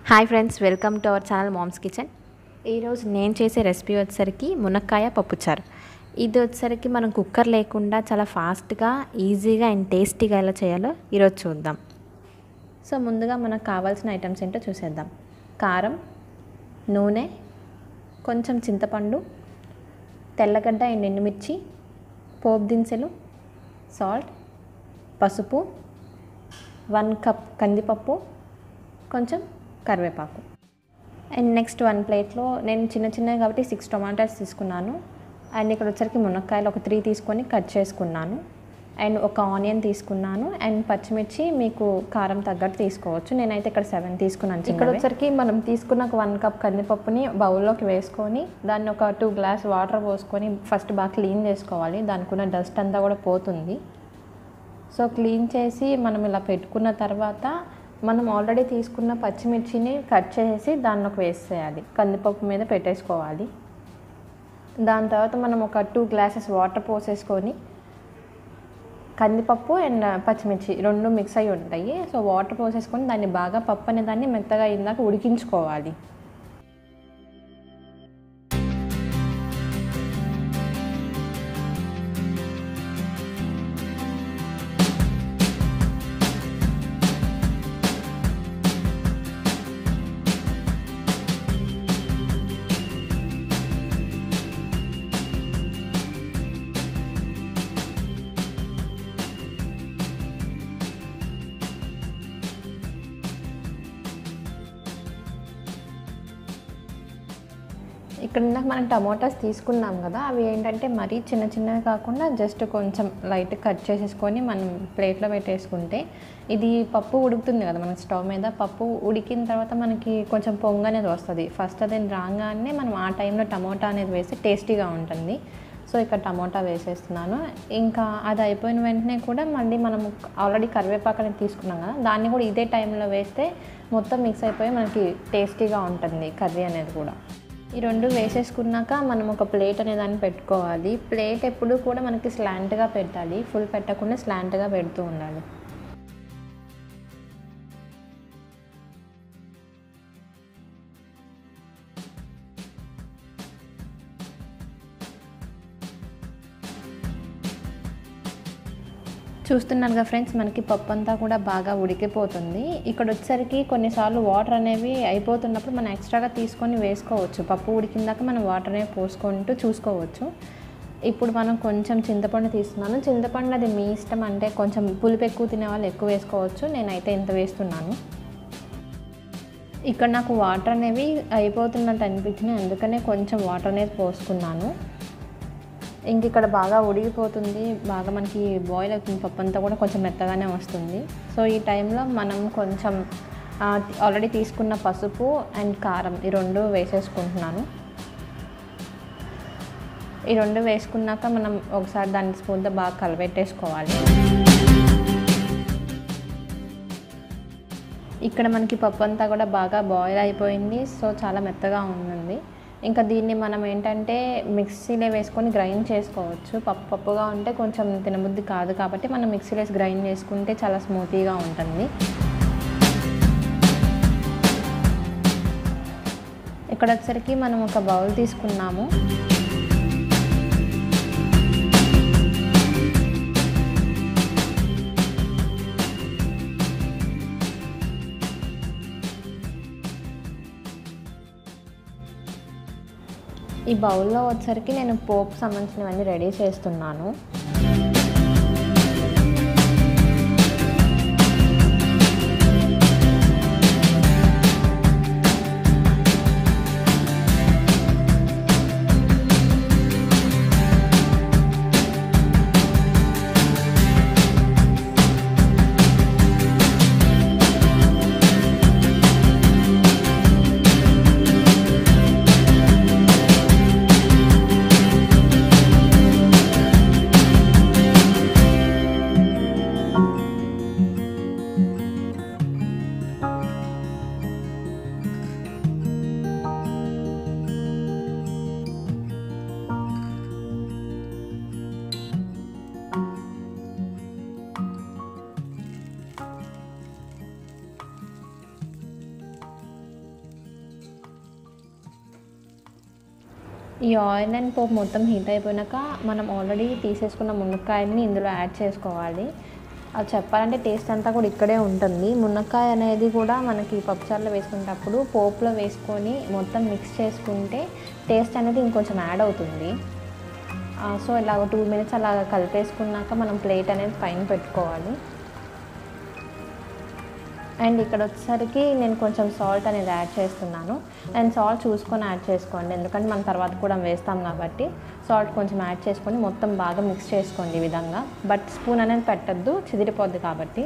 hi friends welcome to our channel mom's kitchen ఈరోజు నేను చేసే రెసిపీ వచ్చేసరికి మునక్కాయ పప్పుచారు ఇది వచ్చేసరికి మనం కుక్కర్ లేకుండా చాలా ఫాస్ట్గా ఈజీగా అండ్ టేస్టీగా ఎలా చేయాలో ఈరోజు చూద్దాం సో ముందుగా మనకు కావాల్సిన ఐటమ్స్ ఏంటో చూసేద్దాం కారం నూనె కొంచెం చింతపండు తెల్లగడ్డ అండ్ ఎండుమిర్చి పోపు దినుసులు సాల్ట్ పసుపు వన్ కప్ కందిపప్పు కొంచెం కరివేపాకు అండ్ నెక్స్ట్ వన్ ప్లేట్లో నేను చిన్న చిన్నవి కాబట్టి సిక్స్ టొమాటోస్ తీసుకున్నాను అండ్ ఇక్కడ వచ్చరికి మునక్కాయలు ఒక త్రీ తీసుకొని కట్ చేసుకున్నాను అండ్ ఒక ఆనియన్ తీసుకున్నాను అండ్ పచ్చిమిర్చి మీకు కారం తగ్గట్టు తీసుకోవచ్చు నేనైతే ఇక్కడ సెవెన్ తీసుకున్నాను ఇక్కడ వచ్చరికి మనం తీసుకున్న ఒక వన్ కప్ కందిపప్పుని బౌల్లోకి వేసుకొని దాన్ని ఒక టూ గ్లాస్ వాటర్ పోసుకొని ఫస్ట్ బాగా క్లీన్ చేసుకోవాలి దానికి ఉన్న డస్ట్ అంతా కూడా పోతుంది సో క్లీన్ చేసి మనం ఇలా పెట్టుకున్న తర్వాత మనం ఆల్రెడీ తీసుకున్న పచ్చిమిర్చిని కట్ చేసి దానిలోకి వేసేయాలి కందిపప్పు మీద పెట్టేసుకోవాలి దాని తర్వాత మనం ఒక టూ గ్లాసెస్ వాటర్ పోసేసుకొని కందిపప్పు అండ్ పచ్చిమిర్చి రెండు మిక్స్ అయి ఉంటాయి సో వాటర్ పోసేసుకొని దాన్ని బాగా పప్పు అనే దాన్ని మెత్తగా అయిందాక ఉడికించుకోవాలి ఇక్కడ ఇందాక మనం టమాటాస్ తీసుకున్నాం కదా అవి ఏంటంటే మరీ చిన్న చిన్నవి కాకుండా జస్ట్ కొంచెం లైట్ కట్ చేసేసుకొని మనం ప్లేట్లో పెట్టేసుకుంటే ఇది పప్పు ఉడుకుతుంది కదా మన స్టవ్ మీద పప్పు ఉడికిన తర్వాత మనకి కొంచెం పొంగు అనేది వస్తుంది ఫస్ట్ అది రాగానే మనం ఆ టైంలో టమోటా అనేది వేస్తే టేస్టీగా ఉంటుంది సో ఇక్కడ టమోటా వేసేస్తున్నాను ఇంకా అది అయిపోయిన వెంటనే కూడా మళ్ళీ మనం ఆల్రెడీ కరివేపాకు అనేది తీసుకున్నాం కదా దాన్ని కూడా ఇదే టైంలో వేస్తే మొత్తం మిక్స్ అయిపోయి మనకి టేస్టీగా ఉంటుంది కర్రీ అనేది కూడా ఈ రెండు వేసేసుకున్నాక మనం ఒక ప్లేట్ అనే దాన్ని పెట్టుకోవాలి ప్లేట్ ఎప్పుడు కూడా మనకి స్లాంట్గా పెట్టాలి ఫుల్ పెట్టకుండా స్లాంట్గా పెడుతూ ఉండాలి చూస్తున్నారుగా ఫ్రెండ్స్ మనకి పప్పు అంతా కూడా బాగా ఉడికిపోతుంది ఇక్కడ వచ్చేసరికి కొన్నిసార్లు వాటర్ అనేవి అయిపోతున్నప్పుడు మనం ఎక్స్ట్రాగా తీసుకొని వేసుకోవచ్చు పప్పు ఉడికిందాక మనం వాటర్ అనేవి పోసుకుంటూ చూసుకోవచ్చు ఇప్పుడు మనం కొంచెం చింతపండు తీస్తున్నాను చింతపండు అది మీ ఇష్టం అంటే కొంచెం పులుపు ఎక్కువ తినే వాళ్ళు ఎక్కువ వేసుకోవచ్చు నేనైతే ఇంత వేస్తున్నాను ఇక్కడ నాకు వాటర్ అనేవి అయిపోతున్నట్టు అనిపించినాయి అందుకనే కొంచెం వాటర్ అనేది పోసుకున్నాను ఇంక ఇక్కడ బాగా ఉడికిపోతుంది బాగా మనకి బాయిల్ అవుతుంది పప్పు అంతా కూడా కొంచెం మెత్తగానే వస్తుంది సో ఈ టైంలో మనం కొంచెం ఆల్రెడీ తీసుకున్న పసుపు అండ్ కారం ఈ రెండు వేసేసుకుంటున్నాను ఈ రెండు వేసుకున్నాక మనం ఒకసారి దాని స్పూన్తో బాగా కలబెట్టేసుకోవాలి ఇక్కడ మనకి పప్పు అంతా కూడా బాగా బాయిల్ అయిపోయింది సో చాలా మెత్తగా ఉంది ఇంకా దీన్ని మనం ఏంటంటే మిక్సీలో వేసుకొని గ్రైండ్ చేసుకోవచ్చు పప్పు పప్పుగా ఉంటే కొంచెం తినబుద్ధి కాదు కాబట్టి మనం మిక్సీలో వేసి గ్రైండ్ చేసుకుంటే చాలా స్మూతీగా ఉంటుంది ఇక్కడ వచ్చరికి మనం ఒక బౌల్ తీసుకున్నాము ఈ బౌల్లో వచ్చరికి నేను పోపు సంబంధించినవన్నీ రెడీ చేస్తున్నాను ఈ ఆయిల్ అండ్ పోపు మొత్తం హీట్ అయిపోయినాక మనం ఆల్రెడీ తీసేసుకున్న మునక్కాయని ఇందులో యాడ్ చేసుకోవాలి అది చెప్పాలంటే టేస్ట్ అంతా కూడా ఇక్కడే ఉంటుంది మునక్కాయ అనేది కూడా మనకి పప్పుచారులో వేసుకునేటప్పుడు పోపులో వేసుకొని మొత్తం మిక్స్ చేసుకుంటే టేస్ట్ అనేది ఇంకొంచెం యాడ్ అవుతుంది ఆ, సో ఇలా టూ మినిట్స్ అలా కలిపేసుకున్నాక మనం ప్లేట్ అనేది పైన పెట్టుకోవాలి అండ్ ఇక్కడ వచ్చేసరికి నేను కొంచెం సాల్ట్ అనేది యాడ్ చేస్తున్నాను అండ్ సాల్ట్ చూసుకొని యాడ్ చేసుకోండి ఎందుకంటే మనం తర్వాత కూడా వేస్తాం కాబట్టి సాల్ట్ కొంచెం యాడ్ చేసుకొని మొత్తం బాగా మిక్స్ చేసుకోండి ఈ విధంగా బట్ స్పూన్ అనేది పెట్టద్దు చిదిరిపోద్ది కాబట్టి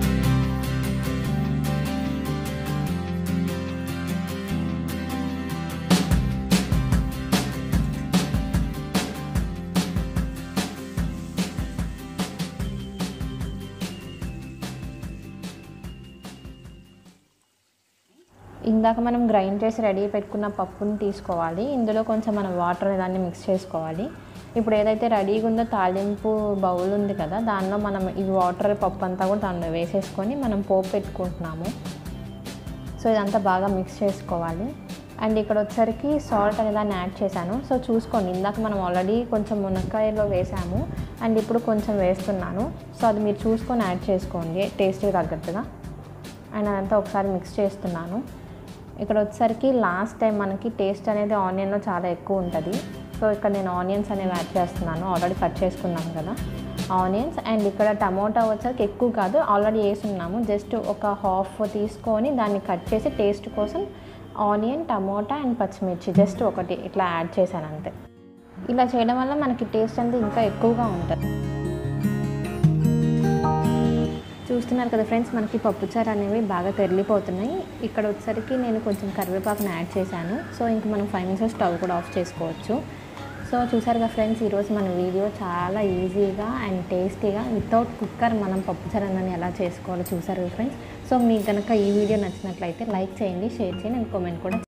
ఇందాక మనం గ్రైండ్ చేసి రెడీ పెట్టుకున్న పప్పుని తీసుకోవాలి ఇందులో కొంచెం మనం వాటర్ దాన్ని మిక్స్ చేసుకోవాలి ఇప్పుడు ఏదైతే రెడీగా ఉందో తాలింపు బౌల్ ఉంది కదా దానిలో మనం ఈ వాటర్ పప్పు అంతా కూడా దానిలో వేసేసుకొని మనం పోపు పెట్టుకుంటున్నాము సో ఇదంతా బాగా మిక్స్ చేసుకోవాలి అండ్ ఇక్కడ వచ్చరికి సాల్ట్ అనే దాన్ని యాడ్ చేశాను సో చూసుకోండి ఇందాక మనం ఆల్రెడీ కొంచెం మునక్కాయలో వేసాము అండ్ ఇప్పుడు కొంచెం వేస్తున్నాను సో అది మీరు చూసుకొని యాడ్ చేసుకోండి టేస్ట్కి తగ్గట్టుగా అండ్ అదంతా ఒకసారి మిక్స్ చేస్తున్నాను ఇక్కడ వచ్చేసరికి లాస్ట్ టైం మనకి టేస్ట్ అనేది ఆనియన్లో చాలా ఎక్కువ ఉంటుంది సో ఇక్కడ నేను ఆనియన్స్ అనేవి యాడ్ చేస్తున్నాను ఆల్రెడీ కట్ చేసుకున్నాం కదా ఆనియన్స్ అండ్ ఇక్కడ టమోటా వచ్చరికి ఎక్కువ కాదు ఆల్రెడీ వేసున్నాము జస్ట్ ఒక హాఫ్ తీసుకొని దాన్ని కట్ చేసి టేస్ట్ కోసం ఆనియన్ టమోటా అండ్ పచ్చిమిర్చి జస్ట్ ఒకటి ఇట్లా యాడ్ చేశాను అంతే ఇలా చేయడం వల్ల మనకి టేస్ట్ అనేది ఇంకా ఎక్కువగా ఉంటుంది చూస్తున్నారు కదా ఫ్రెండ్స్ మనకి పప్పుచారు అనేవి బాగా తెరిలిపోతున్నాయి ఇక్కడ వచ్చేసరికి నేను కొంచెం కరివేపాకుని యాడ్ చేశాను సో ఇంక మనం ఫైవ్ మినిట్స్ స్టవ్ కూడా ఆఫ్ చేసుకోవచ్చు సో చూసారు కదా ఫ్రెండ్స్ ఈరోజు మన వీడియో చాలా ఈజీగా అండ్ టేస్టీగా వితౌట్ కుక్కర్ మనం పప్పుచారు అన్నది ఎలా చేసుకోవాలో చూసారు కదా ఫ్రెండ్స్ సో మీకు కనుక ఈ వీడియో నచ్చినట్లయితే లైక్ చేయండి షేర్ చేయండి అండ్ కామెంట్ కూడా